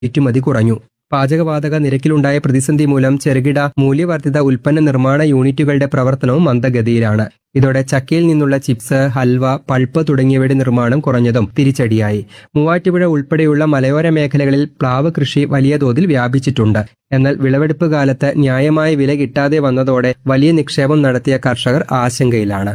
കയറ്റുമതി കുറഞ്ഞു പാചകവാതക നിരക്കിലുണ്ടായ പ്രതിസന്ധി മൂലം ചെറുകിട മൂല്യവർദ്ധിത ഉൽപ്പന്ന നിർമ്മാണ യൂണിറ്റുകളുടെ പ്രവർത്തനവും മന്ദഗതിയിലാണ് ഇതോടെ ചക്കയിൽ നിന്നുള്ള ചിപ്സ് ഹൽവ പൾപ്പ് തുടങ്ങിയവയുടെ നിർമ്മാണം കുറഞ്ഞതും തിരിച്ചടിയായി മൂവാറ്റുപുഴ ഉൾപ്പെടെയുള്ള മലയോര മേഖലകളിൽ പ്ലാവ് കൃഷി വലിയ തോതിൽ വ്യാപിച്ചിട്ടുണ്ട് എന്നാൽ വിളവെടുപ്പ് കാലത്ത് ന്യായമായ വില കിട്ടാതെ വന്നതോടെ വലിയ നിക്ഷേപം നടത്തിയ കർഷകർ ആശങ്കയിലാണ്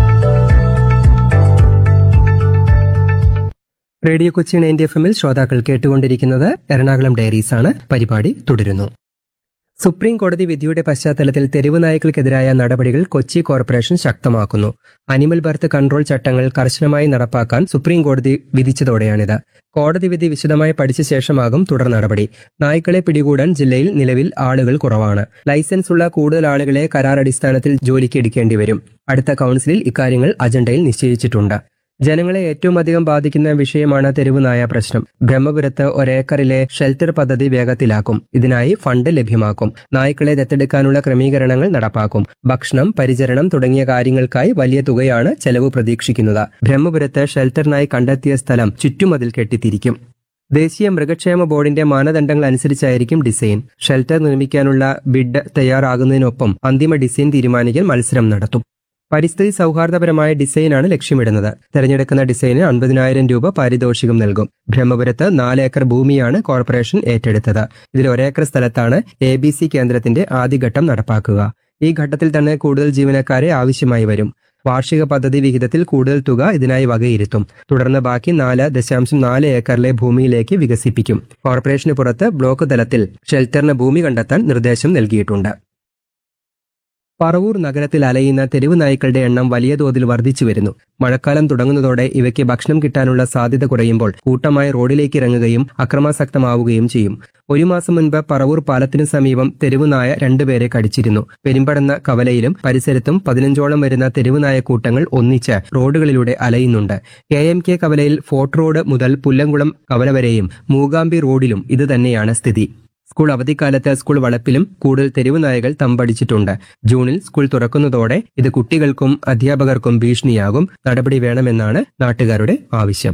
radio Cochin N D F എമ്മിൽ ശ്രോതാക്കൾ കേട്ടുകൊണ്ടിരിക്കുന്നത് എറണാകുളം ഡയറീസ് ആണ് പരിപാടി തുടരുന്നു സുപ്രീം കോടതി വിധിയുടെ പശ്ചാത്തലത്തിൽ തെരുവ് നായ്ക്കൾക്കെതിരായ നടപടികൾ കൊച്ചി കോർപ്പറേഷൻ ശക്തമാക്കുന്നു അനിമൽ ബർത്ത് കൺട്രോൾ ചട്ടങ്ങൾ കർശനമായി നടപ്പാക്കാൻ സുപ്രീം കോടതി വിധിച്ചതോടെയാണിത് കോടതി വിധി വിശദമായി പഠിച്ച ശേഷമാകും തുടർ നടപടി നായ്ക്കളെ പിടികൂടാൻ ജില്ലയിൽ നിലവിൽ ആളുകൾ കുറവാണ് ലൈസൻസ് ഉള്ള കൂടുതൽ ആളുകളെ കരാർ അടിസ്ഥാനത്തിൽ ജോലിക്ക് എടുക്കേണ്ടി വരും അടുത്ത കൗൺസിലിൽ ഇക്കാര്യങ്ങൾ അജണ്ടയിൽ നിശ്ചയിച്ചിട്ടുണ്ട് ജനങ്ങളെ ഏറ്റവും അധികം ബാധിക്കുന്ന വിഷയമാണ് തെരുവ് നായ പ്രശ്നം ബ്രഹ്മപുരത്ത് ഒരേക്കറിലെ ഷെൽട്ടർ പദ്ധതി വേഗത്തിലാക്കും ഇതിനായി ഫണ്ട് ലഭ്യമാക്കും നായ്ക്കളെ ദത്തെടുക്കാനുള്ള ക്രമീകരണങ്ങൾ നടപ്പാക്കും ഭക്ഷണം പരിചരണം തുടങ്ങിയ കാര്യങ്ങൾക്കായി വലിയ തുകയാണ് ചെലവ് പ്രതീക്ഷിക്കുന്നത് ബ്രഹ്മപുരത്ത് ഷെൽട്ടറിനായി കണ്ടെത്തിയ സ്ഥലം ചുറ്റുമതിൽ കെട്ടിത്തിരിക്കും ദേശീയ മൃഗക്ഷേമ ബോർഡിന്റെ മാനദണ്ഡങ്ങൾ അനുസരിച്ചായിരിക്കും ഡിസൈൻ ഷെൽട്ടർ നിർമ്മിക്കാനുള്ള ബിഡ് തയ്യാറാകുന്നതിനൊപ്പം അന്തിമ ഡിസൈൻ തീരുമാനിക്കാൻ മത്സരം നടത്തും പരിസ്ഥിതി സൗഹാർദ്ദപരമായ ഡിസൈനാണ് ലക്ഷ്യമിടുന്നത് തെരഞ്ഞെടുക്കുന്ന ഡിസൈന് അൻപതിനായിരം രൂപ പാരിതോഷികം നൽകും ബ്രഹ്മപുരത്ത് നാല് ഏക്കർ ഭൂമിയാണ് കോർപ്പറേഷൻ ഏറ്റെടുത്തത് ഇതിൽ ഒരേക്കർ സ്ഥലത്താണ് എ ബി സി കേന്ദ്രത്തിന്റെ ആദ്യഘട്ടം നടപ്പാക്കുക ഈ ഘട്ടത്തിൽ തന്നെ കൂടുതൽ ജീവനക്കാരെ ആവശ്യമായി വരും വാർഷിക പദ്ധതി വിഹിതത്തിൽ കൂടുതൽ തുക ഇതിനായി വകയിരുത്തും തുടർന്ന് ബാക്കി നാല് ദശാംശം നാല് ഏക്കറിലെ ഭൂമിയിലേക്ക് വികസിപ്പിക്കും കോർപ്പറേഷന് പുറത്ത് ബ്ലോക്ക് തലത്തിൽ ഷെൽട്ടറിന് ഭൂമി കണ്ടെത്താൻ നിർദ്ദേശം നൽകിയിട്ടുണ്ട് പറവൂർ നഗരത്തിൽ അലയുന്ന തെരുവ് നായ്ക്കളുടെ എണ്ണം വലിയ തോതിൽ വർദ്ധിച്ചു വരുന്നു മഴക്കാലം തുടങ്ങുന്നതോടെ ഇവയ്ക്ക് ഭക്ഷണം കിട്ടാനുള്ള സാധ്യത കുറയുമ്പോൾ കൂട്ടമായി റോഡിലേക്ക് ഇറങ്ങുകയും അക്രമാസക്തമാവുകയും ചെയ്യും ഒരു മാസം മുൻപ് പറവൂർ പാലത്തിനു സമീപം തെരുവ് നായ രണ്ടുപേരെ കടിച്ചിരുന്നു പെരുമ്പടന്ന കവലയിലും പരിസരത്തും പതിനഞ്ചോളം വരുന്ന തെരുവ് നായ കൂട്ടങ്ങൾ ഒന്നിച്ച് റോഡുകളിലൂടെ അലയുന്നുണ്ട് കെ എം കെ കവലയിൽ ഫോർട്ട് റോഡ് മുതൽ പുല്ലംകുളം കവല വരെയും മൂകാംബി റോഡിലും ഇത് തന്നെയാണ് സ്ഥിതി സ്കൂൾ അവധിക്കാലത്ത് സ്കൂൾ വളപ്പിലും കൂടുതൽ തെരുവ് നായകൾ തമ്പടിച്ചിട്ടുണ്ട് ജൂണിൽ സ്കൂൾ തുറക്കുന്നതോടെ ഇത് കുട്ടികൾക്കും അധ്യാപകർക്കും ഭീഷണിയാകും നടപടി വേണമെന്നാണ് നാട്ടുകാരുടെ ആവശ്യം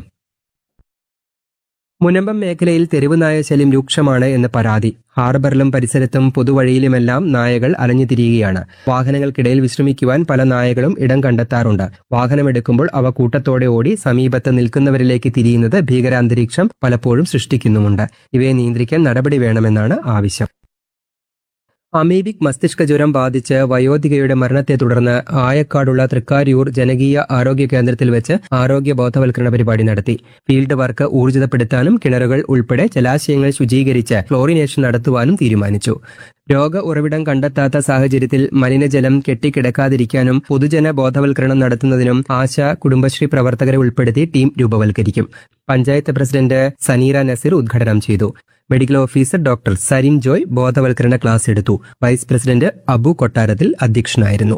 മുനമ്പം മേഖലയിൽ തെരുവ് നായ ശല്യം രൂക്ഷമാണ് എന്ന് പരാതി ഹാർബറിലും പരിസരത്തും പൊതുവഴിയിലുമെല്ലാം നായകൾ അലഞ്ഞു തിരിയുകയാണ് വാഹനങ്ങൾക്കിടയിൽ വിശ്രമിക്കുവാൻ പല നായകളും ഇടം കണ്ടെത്താറുണ്ട് വാഹനമെടുക്കുമ്പോൾ അവ കൂട്ടത്തോടെ ഓടി സമീപത്ത് നിൽക്കുന്നവരിലേക്ക് തിരിയുന്നത് ഭീകരാന്തരീക്ഷം പലപ്പോഴും സൃഷ്ടിക്കുന്നുമുണ്ട് ഇവയെ നിയന്ത്രിക്കാൻ നടപടി വേണമെന്നാണ് ആവശ്യം അമീബിക് മസ്തിഷ്ക ജ്വരം ബാധിച്ച് വയോധികയുടെ മരണത്തെ തുടർന്ന് ആയക്കാടുള്ള തൃക്കാരിയൂർ ജനകീയ ആരോഗ്യ കേന്ദ്രത്തിൽ വെച്ച് ആരോഗ്യ ബോധവൽക്കരണ പരിപാടി നടത്തി ഫീൽഡ് വർക്ക് ഊർജിതപ്പെടുത്താനും കിണറുകൾ ഉൾപ്പെടെ ജലാശയങ്ങൾ ശുചീകരിച്ച് ഫ്ലോറിനേഷൻ നടത്തുവാനും തീരുമാനിച്ചു രോഗ ഉറവിടം കണ്ടെത്താത്ത സാഹചര്യത്തിൽ മലിനജലം കെട്ടിക്കിടക്കാതിരിക്കാനും പൊതുജന ബോധവൽക്കരണം നടത്തുന്നതിനും ആശ കുടുംബശ്രീ പ്രവർത്തകരെ ഉൾപ്പെടുത്തി ടീം രൂപവൽക്കരിക്കും പഞ്ചായത്ത് പ്രസിഡന്റ് സനീറ നസീർ ഉദ്ഘാടനം ചെയ്തു medical officer doctor Sarin Joy ബോധവൽക്കരണ ക്ലാസ് എടുത്തു വൈസ് പ്രസിഡന്റ് അബു കൊട്ടാരത്തിൽ അധ്യക്ഷനായിരുന്നു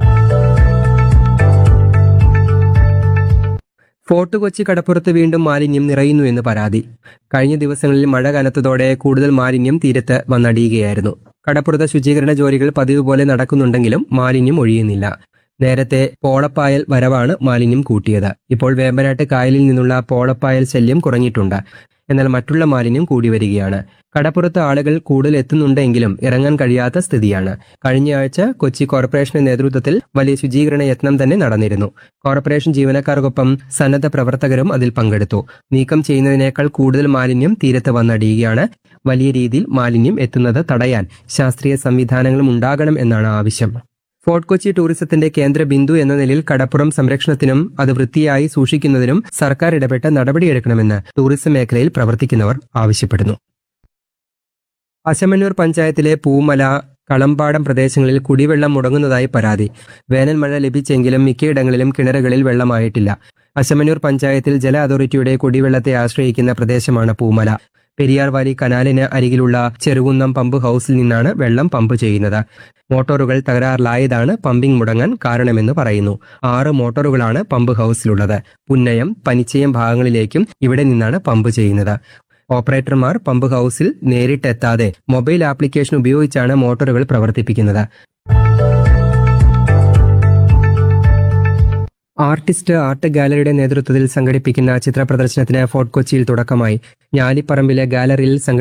ഫോർട്ട് കൊച്ചി കടപ്പുറത്ത് വീണ്ടും മാലിന്യം നിറയുന്നു എന്ന് പരാതി കഴിഞ്ഞ ദിവസങ്ങളിൽ മഴ കനത്തതോടെ കൂടുതൽ മാലിന്യം തീരത്ത് വന്നടിയുകയായിരുന്നു കടപ്പുറത്തെ ശുചീകരണ ജോലികൾ പതിവ് പോലെ നടക്കുന്നുണ്ടെങ്കിലും മാലിന്യം ഒഴിയുന്നില്ല നേരത്തെ പോളപ്പായൽ വരവാണ് മാലിന്യം കൂട്ടിയത് ഇപ്പോൾ വേമ്പനാട്ട് കായലിൽ നിന്നുള്ള പോളപ്പായൽ ശല്യം കുറഞ്ഞിട്ടുണ്ട് എന്നാൽ മറ്റുള്ള മാലിന്യം കൂടി വരികയാണ് കടപ്പുറത്ത് ആളുകൾ കൂടുതൽ എത്തുന്നുണ്ടെങ്കിലും ഇറങ്ങാൻ കഴിയാത്ത സ്ഥിതിയാണ് കഴിഞ്ഞ ആഴ്ച കൊച്ചി കോർപ്പറേഷന്റെ നേതൃത്വത്തിൽ വലിയ ശുചീകരണ യത്നം തന്നെ നടന്നിരുന്നു കോർപ്പറേഷൻ ജീവനക്കാർക്കൊപ്പം സന്നദ്ധ പ്രവർത്തകരും അതിൽ പങ്കെടുത്തു നീക്കം ചെയ്യുന്നതിനേക്കാൾ കൂടുതൽ മാലിന്യം തീരത്ത് വന്നടിയുകയാണ് വലിയ രീതിയിൽ മാലിന്യം എത്തുന്നത് തടയാൻ ശാസ്ത്രീയ സംവിധാനങ്ങളും ഉണ്ടാകണം എന്നാണ് ആവശ്യം ഫോർട്ട് കൊച്ചി ടൂറിസത്തിന്റെ കേന്ദ്ര ബിന്ദു എന്ന നിലയിൽ കടപ്പുറം സംരക്ഷണത്തിനും അത് വൃത്തിയായി സൂക്ഷിക്കുന്നതിനും സർക്കാർ ഇടപെട്ട് നടപടിയെടുക്കണമെന്ന് ടൂറിസം മേഖലയിൽ പ്രവർത്തിക്കുന്നവർ ആവശ്യപ്പെടുന്നു അശമന്നൂർ പഞ്ചായത്തിലെ പൂമല കളമ്പാടം പ്രദേശങ്ങളിൽ കുടിവെള്ളം മുടങ്ങുന്നതായി പരാതി വേനൽ മഴ ലഭിച്ചെങ്കിലും മിക്കയിടങ്ങളിലും കിണറുകളിൽ വെള്ളമായിട്ടില്ല അശമന്നൂർ പഞ്ചായത്തിൽ ജല അതോറിറ്റിയുടെ കുടിവെള്ളത്തെ ആശ്രയിക്കുന്ന പ്രദേശമാണ് പൂമല പെരിയാർ വാലി കനാലിന് അരികിലുള്ള ചെറുകുന്നം പമ്പ് ഹൌസിൽ നിന്നാണ് വെള്ളം പമ്പ് ചെയ്യുന്നത് മോട്ടോറുകൾ തകരാറിലായതാണ് പമ്പിംഗ് മുടങ്ങാൻ കാരണമെന്ന് പറയുന്നു ആറ് മോട്ടോറുകളാണ് പമ്പ് ഹൌസിലുള്ളത് പുന്നയം പനിച്ചയം ഭാഗങ്ങളിലേക്കും ഇവിടെ നിന്നാണ് പമ്പ് ചെയ്യുന്നത് ഓപ്പറേറ്റർമാർ പമ്പ് ഹൌസിൽ നേരിട്ടെത്താതെ മൊബൈൽ ആപ്ലിക്കേഷൻ ഉപയോഗിച്ചാണ് മോട്ടോറുകൾ പ്രവർത്തിപ്പിക്കുന്നത് ആർട്ടിസ്റ്റ് ആർട്ട് ഗാലറിയുടെ നേതൃത്വത്തിൽ സംഘടിപ്പിക്കുന്ന ചിത്ര പ്രദർശനത്തിന് ഫോർട്ട് കൊച്ചിയിൽ തുടക്കമായി ഞാലിപ്പറമ്പിലെ ഗാലറിയിൽ സംഘ